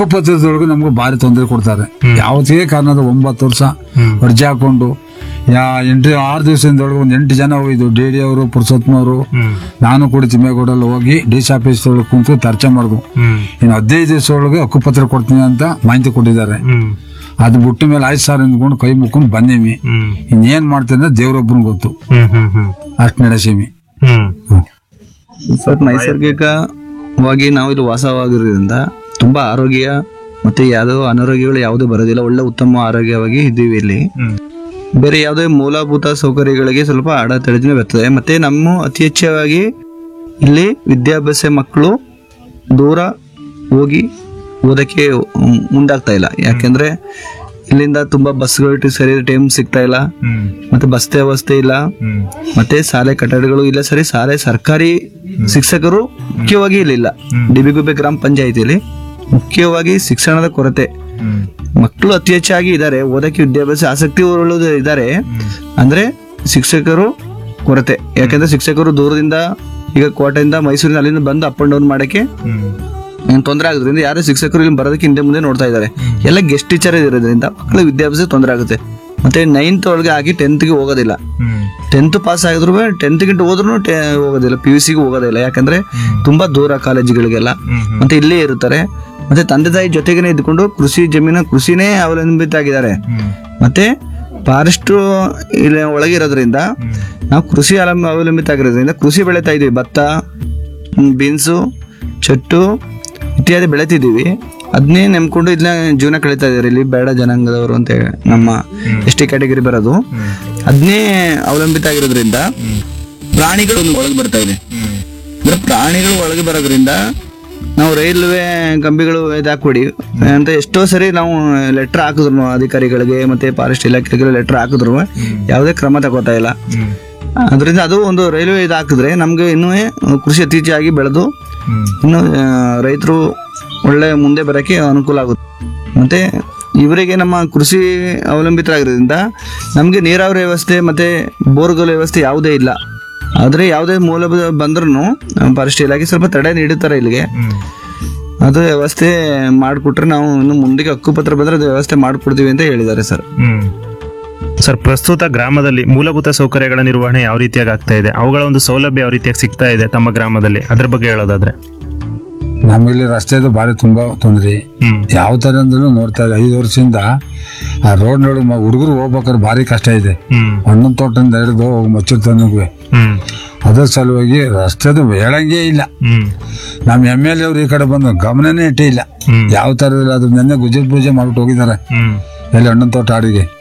ಹಕ್ಕುಪತ್ರದೊಳಗೆ ನಮ್ಗೆ ಭಾರಿ ತೊಂದರೆ ಕೊಡ್ತಾರೆ ಯಾವುದೇ ಕಾರಣದ ಒಂಬತ್ತು ವರ್ಷ ಅರ್ಜಿ ಹಾಕೊಂಡು ಯಾ ಎಂಟು ಆರು ದಿವಸದೊಳಗೆ ಒಂದು ಎಂಟು ಜನ ಹೋಗಿದ್ದು ಡಿ ಡಿ ಅವರು ಪುರುಷೋತ್ತಮವರು ನಾನು ಕೂಡ ತಿಮ್ಮೇಗೌಡಲ್ಲಿ ಹೋಗಿ ಡಿ ಸಿ ಆಫೀಸ್ ಒಳಗೆ ಕುಂತು ಚರ್ಚೆ ಮಾಡಿದ್ವು ಇನ್ನು ಹದಿನೈದು ದಿವಸ ಒಳಗೆ ಹಕ್ಕುಪತ್ರ ಕೊಡ್ತೀನಿ ಅಂತ ಮಾಹಿತಿ ಕೊಟ್ಟಿದ್ದಾರೆ ಅದು ಬಿಟ್ಟ ಮೇಲೆ ಆಯ್ತು ಸರ್ ಅಂದ್ಕೊಂಡು ಕೈ ಮುಕ್ಕೊಂಡು ಬಂದೀವಿ ಇನ್ನೇನ್ ಮಾಡ್ತೀನಿ ದೇವ್ರೊಬ್ಬನ ಗೊತ್ತು ಅಷ್ಟು ನಡೆಸೀವಿ ಸರ್ ನೈಸರ್ಗಿಕವಾಗಿ ನಾವು ಇಲ್ಲಿ ವಾಸವಾಗಿರೋದ್ರಿಂದ ತುಂಬಾ ಆರೋಗ್ಯ ಮತ್ತೆ ಯಾವುದೋ ಅನಾರೋಗ್ಯಗಳು ಯಾವುದೂ ಬರೋದಿಲ್ಲ ಒಳ್ಳೆ ಉತ್ತಮ ಆರೋಗ್ಯವಾಗಿ ಇದ್ದೀವಿ ಇಲ್ಲಿ ಬೇರೆ ಯಾವುದೇ ಮೂಲಭೂತ ಸೌಕರ್ಯಗಳಿಗೆ ಸ್ವಲ್ಪ ಅಡೆತಡೆನೇ ಬರ್ತದೆ ಮತ್ತೆ ನಮ್ಮ ಅತಿ ಹೆಚ್ಚಾಗಿ ಇಲ್ಲಿ ವಿದ್ಯಾಭ್ಯಾಸ ಮಕ್ಕಳು ದೂರ ಹೋಗಿ ಓದಕ್ಕೆ ಉಂ- ಮುಂದಾಗ್ತಾ ಇಲ್ಲ ಯಾಕೆಂದ್ರೆ ಇಲ್ಲಿಂದ ತುಂಬಾ ಬಸ್ಗಳು ಸರಿ ಟೈಮ್ ಸಿಗ್ತಾ ಇಲ್ಲ ಮತ್ತೆ ಬಸ್ ವ್ಯವಸ್ಥೆ ಇಲ್ಲ ಮತ್ತೆ ಶಾಲೆ ಕಟ್ಟಡಗಳು ಇಲ್ಲ ಸರಿ ಶಾಲೆ ಸರ್ಕಾರಿ ಶಿಕ್ಷಕರು ಮುಖ್ಯವಾಗಿ ಇಲ್ಲಿಲ್ಲ ಡಿಬಿಗುಬ್ಬೆ ಗ್ರಾಮ ಪಂಚಾಯತಿಯಲ್ಲಿ ಮುಖ್ಯವಾಗಿ ಶಿಕ್ಷಣದ ಕೊರತೆ ಮಕ್ಕಳು ಅತಿ ಹೆಚ್ಚಾಗಿ ಇದ್ದಾರೆ ಓದಕ್ಕೆ ವಿದ್ಯಾಭ್ಯಾಸ ಆಸಕ್ತಿ ಉಳ್ಳೋದು ಇದ್ದಾರೆ ಅಂದ್ರೆ ಶಿಕ್ಷಕರು ಕೊರತೆ ಯಾಕಂದ್ರೆ ಶಿಕ್ಷಕರು ದೂರದಿಂದ ಈಗ ಕೋಟೆಯಿಂದ ಮೈಸೂರಿನ ಅಲ್ಲಿಂದ ಬಂದು ಅಪ್ ಅಂಡ್ ಡೌನ್ ಮಾಡಕ್ಕೆ ತೊಂದರೆ ಆಗೋದ್ರಿಂದ ಯಾರು ಶಿಕ್ಷಕರು ಇಲ್ಲಿ ಬರೋದಕ್ಕೆ ಹಿಂದೆ ಮುಂದೆ ನೋಡ್ತಾ ಇದ್ದಾರೆ ಎಲ್ಲ ಗೆಸ್ಟ್ ಟೀಚರ್ ಇರೋದ್ರಿಂದ ಮಕ್ಕಳ ವಿದ್ಯಾಭ್ಯಾಸ ತೊಂದರೆ ಆಗುತ್ತೆ ಮತ್ತೆ ನೈನ್ತ್ ಒಳಗೆ ಆಗಿ ಟೆಂತ್ಗೆ ಹೋಗೋದಿಲ್ಲ ಟೆಂತ್ ಪಾಸ್ ಆಗಿದ್ರು ಟೆಂತ್ ಗಿಂತ ಹೋದ್ರು ಹೋಗೋದಿಲ್ಲ ಪಿ ಯು ಸಿಗೆ ಹೋಗೋದಿಲ್ಲ ಯಾಕಂದ್ರೆ ತುಂಬಾ ದೂರ ಕಾಲೇಜುಗಳಿಗೆಲ್ಲ ಮತ್ತೆ ಇಲ್ಲೇ ಇರ್ತಾರೆ ಮತ್ತೆ ತಂದೆ ತಾಯಿ ಜೊತೆಗೇನೆ ಇದ್ಕೊಂಡು ಕೃಷಿ ಜಮೀನು ಕೃಷಿನೇ ಅವಲಂಬಿತ ಆಗಿದ್ದಾರೆ ಮತ್ತೆ ಫಾರೆಸ್ಟ್ ಇಲ್ಲಿ ಒಳಗೆ ಇರೋದ್ರಿಂದ ನಾವು ಕೃಷಿ ಅವಲಂಬ ಅವಲಂಬಿತ ಆಗಿರೋದ್ರಿಂದ ಕೃಷಿ ಬೆಳೀತಾ ಇದೀವಿ ಭತ್ತ ಬೀನ್ಸು ಚಟ್ಟು ಇತ್ಯಾದಿ ಬೆಳಿತಿದ್ದೀವಿ ಅದನ್ನೇ ನೆಮ್ಕೊಂಡು ಇದನ್ನ ಜೀವನ ಕಳೀತಾ ಇದ್ದಾರೆ ಇಲ್ಲಿ ಬೇಡ ಜನಾಂಗದವರು ಅಂತ ಹೇಳಿ ನಮ್ಮ ಎಸ್ ಟಿ ಕ್ಯಾಟಗರಿ ಬರೋದು ಅದನ್ನೇ ಅವಲಂಬಿತ ಆಗಿರೋದ್ರಿಂದ ಪ್ರಾಣಿಗಳು ಒಳಗೆ ಬರ್ತಾ ಇದೆ ಅಂದ್ರೆ ಪ್ರಾಣಿಗಳು ಒಳಗೆ ಬರೋದ್ರಿಂದ ನಾವು ರೈಲ್ವೆ ಕಂಬಿಗಳು ಇದು ಹಾಕ್ಬಿಡಿ ಅಂತ ಎಷ್ಟೋ ಸರಿ ನಾವು ಲೆಟರ್ ಹಾಕಿದ್ರು ಅಧಿಕಾರಿಗಳಿಗೆ ಮತ್ತೆ ಫಾರೆಸ್ಟ್ ಇಲಾಖೆಗಳಿಗೆ ಲೆಟರ್ ಹಾಕಿದ್ರು ಯಾವುದೇ ಕ್ರಮ ತಗೋತಾ ಇಲ್ಲ ಅದರಿಂದ ಅದು ಒಂದು ರೈಲ್ವೆ ಇದು ಹಾಕಿದ್ರೆ ನಮ್ಗೆ ಇನ್ನೂ ಕೃಷಿ ಅತೀಚಿಯಾಗಿ ಬೆಳೆದು ಇನ್ನು ರೈತರು ಒಳ್ಳೆ ಮುಂದೆ ಬರೋಕ್ಕೆ ಅನುಕೂಲ ಆಗುತ್ತೆ ಮತ್ತೆ ಇವರಿಗೆ ನಮ್ಮ ಕೃಷಿ ಅವಲಂಬಿತರಾಗಿರೋದ್ರಿಂದ ನಮಗೆ ನೀರಾವರಿ ವ್ಯವಸ್ಥೆ ಮತ್ತೆ ಬೋರ್ಗಲ್ ವ್ಯವಸ್ಥೆ ಯಾವುದೇ ಇಲ್ಲ ಆದರೆ ಯಾವುದೇ ಮೂಲ ಬಂದ್ರೂ ನಮ್ಮ ಫಾರೆಸ್ಟ್ ಇಲಾಖೆ ಸ್ವಲ್ಪ ತಡೆ ನೀಡುತ್ತಾರೆ ಇಲ್ಲಿಗೆ ಅದು ವ್ಯವಸ್ಥೆ ಮಾಡಿಕೊಟ್ರೆ ನಾವು ಇನ್ನು ಮುಂದಕ್ಕೆ ಹಕ್ಕುಪತ್ರ ಬಂದ್ರೆ ಅದು ವ್ಯವಸ್ಥೆ ಮಾಡಿಕೊಡ್ತೀವಿ ಅಂತ ಹೇಳಿದ್ದಾರೆ ಸರ್ ಸರ್ ಪ್ರಸ್ತುತ ಗ್ರಾಮದಲ್ಲಿ ಮೂಲಭೂತ ಸೌಕರ್ಯಗಳ ನಿರ್ವಹಣೆ ಯಾವ ರೀತಿಯಾಗಿ ಆಗ್ತಾ ಇದೆ ಅವುಗಳ ಒಂದು ಸೌಲಭ್ಯ ಯಾವ ರೀತಿಯಾಗಿ ಸಿಗ್ತಾ ಇದೆ ತಮ್ಮ ಗ್ರಾಮದಲ್ಲಿ ಅದ್ರ ಬಗ್ಗೆ ಹೇಳೋದಾದ್ರೆ ನಮ್ಮಲ್ಲಿ ರಸ್ತೆದು ಭಾರಿ ತುಂಬಾ ತೊಂದ್ರೆ ಹ್ಮ್ ಯಾವ ತರ ಅಂದ್ರೂ ನೋಡ್ತಾ ಇದೆ ಐದು ವರ್ಷದಿಂದ ಆ ರೋಡ್ ನೋಡಿ ಹುಡುಗರು ಹೋಗ್ಬೇಕಾದ್ರೆ ಭಾರಿ ಕಷ್ಟ ಇದೆ ಹ್ಮ್ ಹಣ್ಣಿನ ತೋಟದಿಂದ ಹಿಡಿದು ಮಚ್ಚೂರ್ ತನಗೂ ಹ್ಮ್ ಅದ್ರ ಸಲುವಾಗಿ ರಸ್ತೆದು ಹೇಳಂಗೇ ಇಲ್ಲ ಹ್ಮ್ ನಮ್ಮ ಎಮ್ ಎಲ್ ಎವ್ರು ಈ ಕಡೆ ಬಂದು ಗಮನನೇ ಇಟ್ಟೇ ಇಲ್ಲ ಹ್ಮ್. ಯಾವ ತರ ಇಲ್ಲ ಅದು ನೆನ್ನೆ ಗುಜರ್ ಪೂಜೆ ಮಾಡ್ಬಿಟ್ಟು ಹೋಗಿದ್ದಾರೆ ಹ್ಮ್ ಎಲ್ಲಿ ಹಣ್ಣಿನ ತೋಟ ಆಡಿಗೆ